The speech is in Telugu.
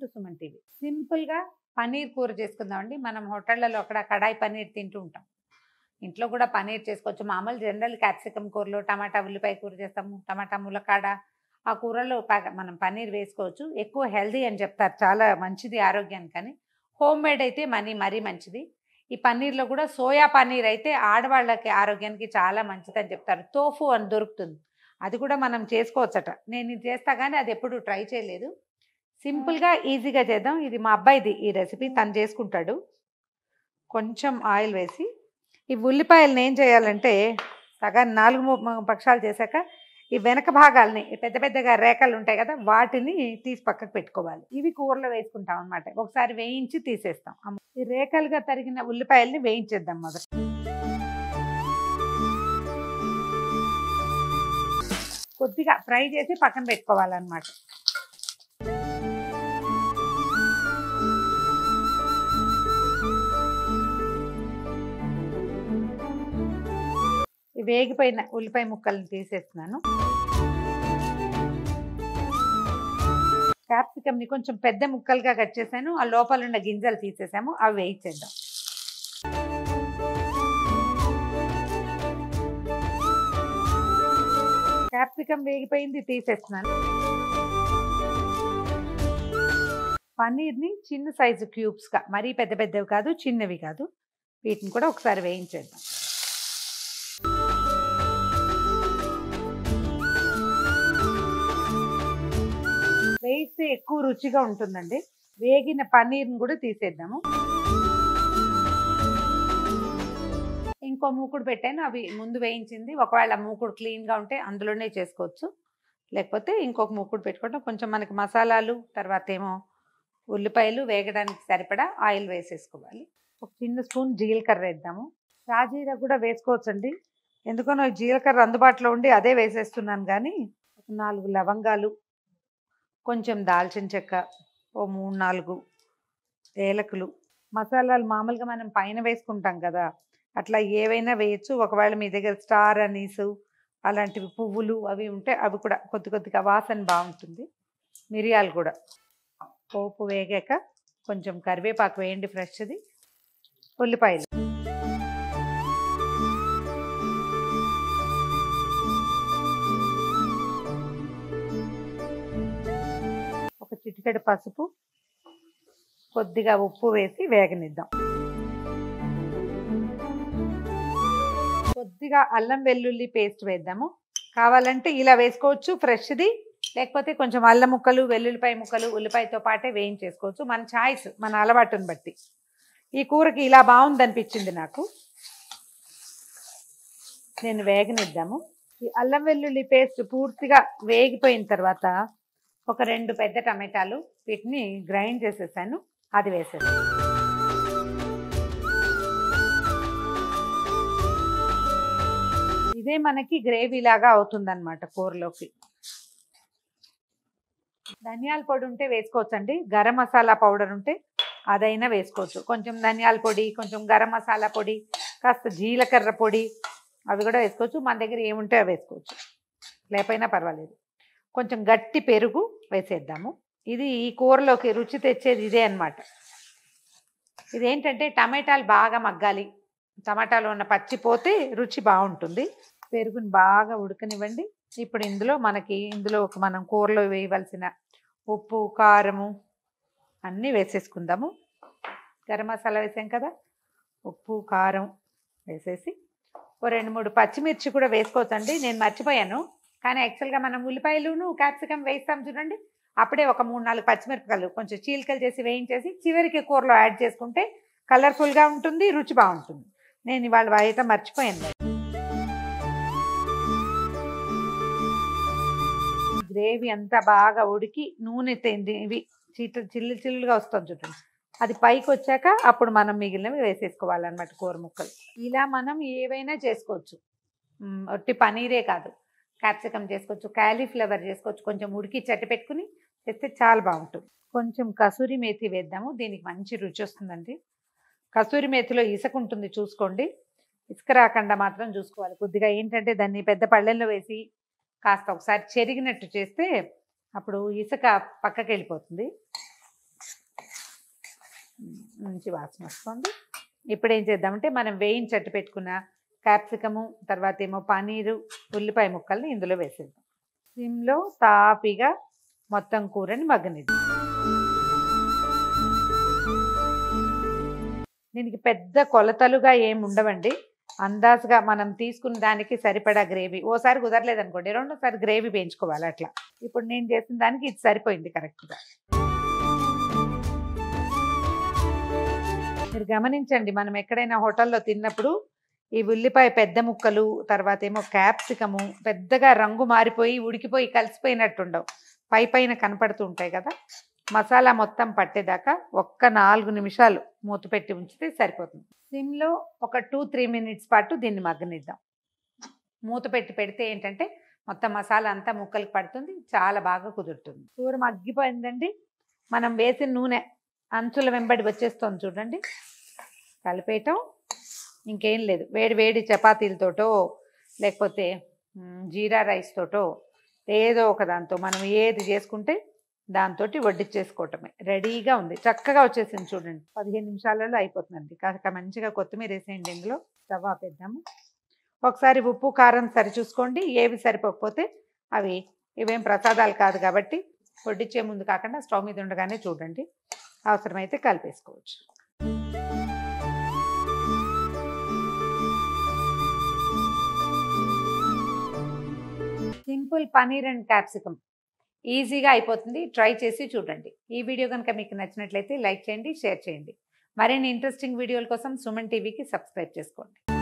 టు సుమన్ టీవీ సింపుల్ గా పన్నీర్ కూర చేసుకుందామండి మనం హోటళ్లలో అక్కడ కడాయి పన్నీర్ తింటూ ఉంటాం ఇంట్లో కూడా పన్నీర్ చేసుకోవచ్చు మామూలు జనరల్ క్యాప్సికమ్ కూరలో టమాటా ఉల్లిపాయ కూర చేస్తాము టమాటా ములక్కాడ ఆ కూరలో ప- మనం పన్నీర్ వేసుకోవచ్చు ఎక్కువ హెల్దీ అని చెప్తారు చాలా మంచిది ఆరోగ్యానికి కానీ హోమ్ మేడ్ అయితే మనీ మరీ మంచిది ఈ పన్నీర్లో కూడా సోయా పన్నీర్ అయితే ఆడవాళ్ళకి ఆరోగ్యానికి చాలా మంచిది అని చెప్తారు తోఫు అని దొరుకుతుంది అది కూడా మనం చేసుకోవచ్చట నేను ఇది చేస్తా కానీ అది ఎప్పుడు ట్రై చేయలేదు సింపుల్గా ఈజీగా చేద్దాం ఇది మా అబ్బాయిది ఈ రెసిపీ తను చేసుకుంటాడు కొంచెం ఆయిల్ వేసి ఈ ఉల్లిపాయలను ఏం చేయాలంటే సగం నాలుగు ము- ము- పక్షాలు చేశాక ఈ వెనక భాగాల్ని ఈ పెద్ద పెద్దగా రేఖలు ఉంటాయి కదా వాటిని తీసి పక్కకు పెట్టుకోవాలి ఇవి కూరలో వేసుకుంటాం అనమాట ఒకసారి వేయించి తీసేస్తాం అమ్మ, ఈ రేఖలుగా తరిగిన ఉల్లిపాయల్ని వేయించేద్దాం మొదట కొద్దిగా ఫ్రై చేసి పక్కన పెట్టుకోవాలన్నమాట ఈ వేగిపోయిన ఉల్లిపాయ ముక్కల్ని తీసేస్తున్నాను క్యాప్సికమ్ ని కొంచెం పెద్ద ముక్కలుగా కట్ చేశాను ఆ లోపల ఉన్న గింజలు తీసేసాము అవి వేయించేద్దాం క్యాప్సికమ్ వేగిపోయింది తీసేస్తున్నాను పన్నీర్ని చిన్న సైజు క్యూబ్స్గా మరీ పెద్ద పెద్దవి కాదు చిన్నవి కాదు వీటిని కూడా ఒకసారి వేయించేద్దాం వేయిస్తే ఎక్కువ రుచిగా ఉంటుందండి వేగిన పన్నీర్ని కూడా తీసేద్దాము ఇంకో మూకుడు పెట్టాను అవి ముందు వేయించింది ఒకవేళ మూకుడు క్లీన్గా ఉంటే అందులోనే చేసుకోవచ్చు లేకపోతే ఇంకొక మూకుడు పెట్టుకుంటాం కొంచెం మనకి మసాలాలు తర్వాత ఏమో ఉల్లిపాయలు వేగడానికి సరిపడా ఆయిల్ వేసేసుకోవాలి ఒక చిన్న స్పూన్ జీలకర్ర వేద్దాము షాజీరా కూడా వేసుకోవచ్చండి ఎందుకనో ఈ జీలకర్ర అందుబాటులో ఉండి అదే వేసేస్తున్నాను కానీ ఒక నాలుగు లవంగాలు కొంచెం దాల్చిన చెక్క ఓ మూడు నాలుగు ఏలకులు మసాలాలు మామూలుగా మనం పైన వేసుకుంటాం కదా అట్లా ఏవైనా వేయచ్చు ఒకవేళ మీ దగ్గర స్టార్ అనీసు అలాంటివి పువ్వులు అవి ఉంటే అవి కూడా కొద్ది కొద్దిగా వాసన బాగుంటుంది మిరియాలు కూడా పోపు వేగాక కొంచెం కరివేపాకు వేయండి ఫ్రెష్ది ఉల్లిపాయలు ఒక చిటికెడు పసుపు కొద్దిగా ఉప్పు వేసి వేగనిద్దాం కొద్దిగా అల్లం వెల్లుల్లి పేస్ట్ వేద్దాము కావాలంటే ఇలా వేసుకోవచ్చు ఫ్రెష్ది లేకపోతే కొంచెం అల్లం ముక్కలు వెల్లుల్లిపాయ ముక్కలు ఉల్లిపాయతో పాటే వేయించేసుకోవచ్చు మన చాయిస్ మన అలవాటుని బట్టి ఈ కూరకి ఇలా బాగుంది అనిపించింది నాకు నేను వేగనిద్దాము ఈ అల్లం వెల్లుల్లి పేస్ట్ పూర్తిగా వేగిపోయిన తర్వాత ఒక రెండు పెద్ద టమాటాలు వీటిని గ్రైండ్ చేసేసాను అది వేసేసాను ఇదే మనకి గ్రేవీ లాగా అవుతుందన్నమాట కూరలోకి ధనియాల పొడి ఉంటే వేసుకోవచ్చండి గరం మసాలా పౌడర్ ఉంటే అదైనా వేసుకోవచ్చు కొంచెం ధనియాల పొడి కొంచెం గరం మసాలా పొడి కాస్త జీలకర్ర పొడి అవి కూడా వేసుకోవచ్చు మన దగ్గర ఏముంటే అవి వేసుకోవచ్చు లేకపోయినా పర్వాలేదు కొంచెం గట్టి పెరుగు వేసేద్దాము ఇది ఈ కూరలోకి రుచి తెచ్చేది ఇదే అన్నమాట ఇదేంటంటే టమాటాలు బాగా మగ్గాలి టమాటాలో ఉన్న పచ్చి పోతే రుచి బాగుంటుంది పెరుగుని బాగా ఉడకనివ్వండి ఇప్పుడు ఇందులో మనకి ఇందులో ఒక మనం కూరలో వేయవలసిన ఉప్పు కారము అన్నీ వేసేసుకుందాము గరం మసాలా వేసాం కదా ఉప్పు కారం వేసేసి ఓ రెండు మూడు పచ్చిమిర్చి కూడా వేసుకోవచ్చండి నేను మర్చిపోయాను కానీ యాక్చువల్గా మనం ఉల్లిపాయలును క్యాప్సికమ్ వేస్తాం చూడండి అప్పుడే ఒక మూడు నాలుగు పచ్చిమిరపకాయలు కొంచెం చీలికలు చేసి వేయించేసి చివరికి కూరలో యాడ్ చేసుకుంటే కలర్ఫుల్గా ఉంటుంది రుచి బాగుంటుంది నేను ఇవాళ వేయటం మర్చిపోయాను గ్రేవీ అంతా బాగా ఉడికి నూనె తెంది ఇవి చీట చిల్లు చిల్లుగా వస్తుంది చూడండి అది పైకి వచ్చాక అప్పుడు మనం మిగిలినవి వేసేసుకోవాలన్నమాట కూర ముక్కలు ఇలా మనం ఏవైనా చేసుకోవచ్చు మ్, ఒట్టి పనీరే కాదు క్యాప్సికమ్ చేసుకోవచ్చు క్యాలీఫ్లవర్ చేసుకోవచ్చు కొంచెం ఉడికి చెట్టు పెట్టుకుని చేస్తే చాలా బాగుంటుంది కొంచెం కసూరి మేతి వేద్దాము దీనికి మంచి రుచి వస్తుందండి కసూరి మేతిలో ఇసుక ఉంటుంది చూసుకోండి ఇసుక రాకుండా మాత్రం చూసుకోవాలి కొద్దిగా ఏంటంటే దాన్ని పెద్ద పళ్ళెల్లో వేసి కాస్త ఒకసారి చెరిగినట్టు చేస్తే అప్పుడు ఇసుక పక్కకి వెళ్ళిపోతుంది మంచి వాసన వస్తుంది ఇప్పుడు ఏం చేద్దామంటే మనం వేయించట్టు పెట్టుకున్న క్యాప్సికము తర్వాత ఏమో పనీరు ఉల్లిపాయ ముక్కల్ని ఇందులో వేసేద్దాం సిమ్లో తాపిగా మొత్తం కూరని మగ్గనిద్దాం దీనికి పెద్ద కొలతలుగా ఏమి ఉండవండి అందాజుగా మనం తీసుకున్న దానికి సరిపడా గ్రేవీ ఓసారి కుదరలేదు అనుకోండి రెండోసారి గ్రేవీ వేయించుకోవాలి అట్లా ఇప్పుడు నేను చేసిన దానికి ఇది సరిపోయింది కరెక్ట్గా మీరు గమనించండి మనం ఎక్కడైనా హోటల్లో తిన్నప్పుడు ఈ ఉల్లిపాయ పెద్ద ముక్కలు తర్వాత ఏమో క్యాప్సికము పెద్దగా రంగు మారిపోయి ఉడికిపోయి కలిసిపోయినట్టుండవు పై పైన కనపడుతూ ఉంటాయి కదా మసాలా మొత్తం పట్టేదాకా ఒక్క నాలుగు నిమిషాలు మూత పెట్టి ఉంచితే సరిపోతుంది సిమ్లో ఒక టూ త్రీ మినిట్స్ పాటు దీన్ని మగ్గనిద్దాం మూత పెట్టి పెడితే ఏంటంటే మొత్తం మసాలా అంతా ముక్కలకు పడుతుంది చాలా బాగా కుదురుతుంది కూర మగ్గిపోయిందండి మనం వేసిన నూనె అంచుల వెంబడి వచ్చేస్తుంది చూడండి కలిపేయటం ఇంకేం లేదు వేడి వేడి చపాతీలతోటో లేకపోతే మ్, జీరా రైస్ తోటో ఏదో ఒక దాంతో మనం ఏది చేసుకుంటే దాంతో వడ్డిచ్చేసుకోవటమే రెడీగా ఉంది చక్కగా వచ్చేసింది చూడండి పదిహేను నిమిషాలలో అయిపోతుందండి కాస్త మంచిగా కొత్తిమీర వేసేయండి ఇందులో స్టవ్ ఆపేద్దాము ఒకసారి ఉప్పు కారం సరి చూసుకోండి ఏవి సరిపోకపోతే అవి ఇవేం ప్రసాదాలు కాదు కాబట్టి వడ్డిచ్చే ముందు కాకుండా స్టవ్ మీద ఉండగానే చూడండి అవసరమైతే కలిపేసుకోవచ్చు సింపుల్ పనీర్ అండ్ క్యాప్సికమ్ ఈజీగా అయిపోతుంది ట్రై చేసి చూడండి ఈ వీడియో కనుక మీకు నచ్చినట్లయితే లైక్ చేయండి షేర్ చేయండి మరిన్ని ఇంట్రెస్టింగ్ వీడియోల కోసం సుమన్ టీవీకి సబ్స్క్రైబ్ చేసుకోండి